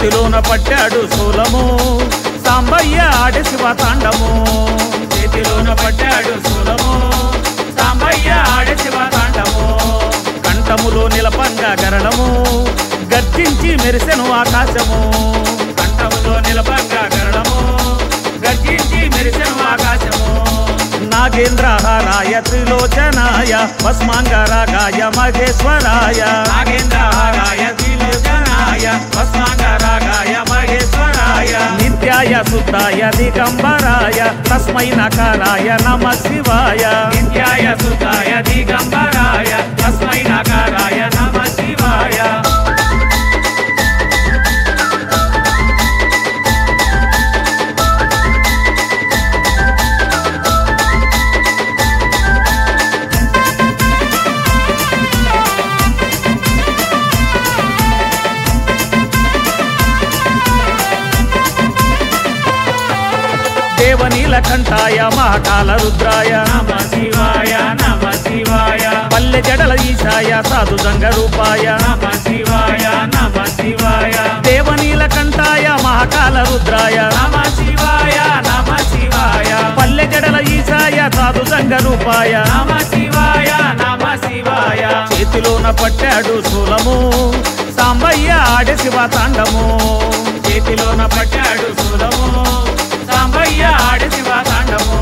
చేతిలోన పట్టాడు శూలము సాంబయ్య ఆడి శివ తాండము చేతిలోన పట్టాడు శూలము సాంబయ్య ఆడి శివ తాండము కంఠములో నిలపంగా గరళము గర్జించి మెరిసెను ఆకాశము కంఠములో నిలపంగా గరళము గర్జించి మెరిసెను ఆకాశము నాగేంద్రహారాయ త్రిలోచనాయ భస్మాంగరాగాయ మహేశ్వరాయ నాగేంద్రహారాయ త్రిలోచనాయ భస్మాంగరాగాయ మహేశ్వరాయ నిత్యాయ శుద్ధాయ దిగంబరాయ తస్మై నకారాయ నమ శివాయ నిత్యాయ శుద్ధాయ దిగంబరాయ తస్మై నకారాయ నమ శివాయ దేవనీల కంఠాయ మహాకాల రుద్రాయ నమ శివాయ నమ శివాయ పల్లె జడల ఈశాయ సాధు జంగ రూపాయ నమ శివాయ నమ శివాయ దేవనీల కంఠాయ మహాకాల రుద్రాయ నమ శివాయ నమ శివాయ పల్లె జడల ఈశాయ సాధు జంగ రూపాయ నమ శివాయ నమ శివాయ చేతిలోన పట్టాడు శూలము సాంబయ్య ఆడే శివ తాండము చేతిలోన పట్టాడు శూలము సాంబయ్య ఆడి శివ తాండము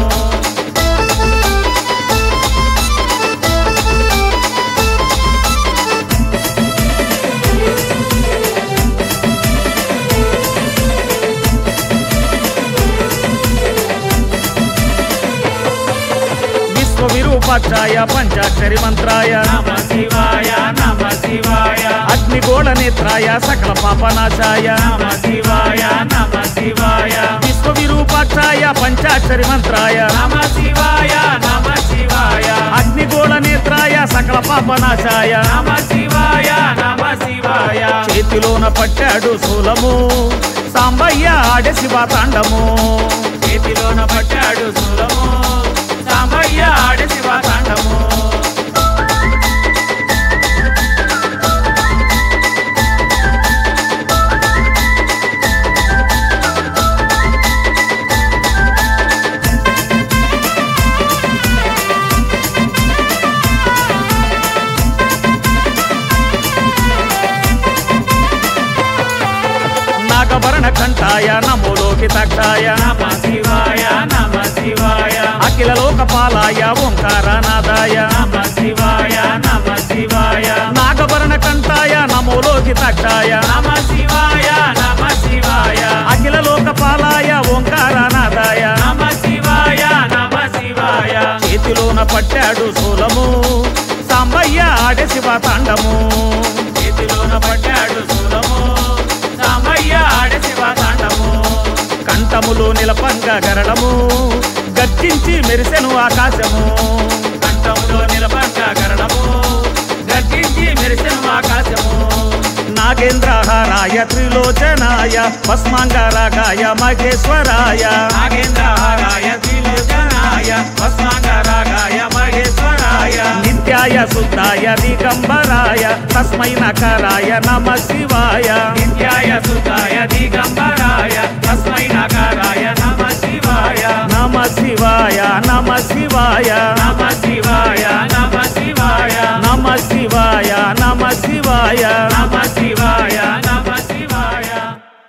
విశ్వ విరూపాక్షాయ పంచాక్షరి మంత్రాయ నమ శివాయ నమ శివాయ అగ్నిగోళ నేత్రాయ సకల పాపనాశాయ నమ శివాయ నమ శివాయ విశ్వ విరూపాక్షాయ పంచాక్షరి మంత్రాయ నమ శివాయ నమ శివాయ అగ్నిగోళ నేత్రాయ సకల పాపనాశాయ నమ శివాయ నమ శివాయ చేతిలోన పట్టాడు శూలము సాంబయ్య ఆడే శివ తాండము చేతిలోన పట్టాడు శూలము సాంబయ్య ఆడే శివ తాండము నాగభరణ కంఠాయ నమోలోకి తక్షాయ నమ శివాయ నమ శివాయ అఖిల లోకపాలాయ ఓంకార నాదాయ నమ శివాయ నమ శివాయ నాగభరణ కంఠాయ నమోలోకి తక్షాయ నమ శివాయ నమ శివాయ అఖిల లోకపాలాయ ఓంకార నాదాయ నమ శివాయ నమ శివాయ చేతిలోన పట్టాడు శూలము సాంబయ్య ఆడే శివ తాండము చేతిలోన పట్టాడు శూలము సాంబయ్య ఆడే శివ తాండము కంఠములో నిలపంగా గరళము గర్జించి మెరిసెను ఆకాశము కంఠములో నిలపంగా గరళము గర్జించి మెరిసెను ఆకాశము నాగేంద్రహారాయ త్రిలోచనాయ భస్మాంగరాగాయ మహేశ్వరాయ నాగేంద్రహారాయ త్రిలోచనాయ భస్మాంగరాగాయ మహేశ్వరాయ నిత్యాయ శుద్ధాయ దిగంబరాయ తస్మై నకారాయ నమ శివాయ నిత్యాయ శుద్ధాయ దిగంబరాయ తస్మై నకారాయ నమ శివాయ నమ శివాయ నమ శివాయ నమ శివాయ నమ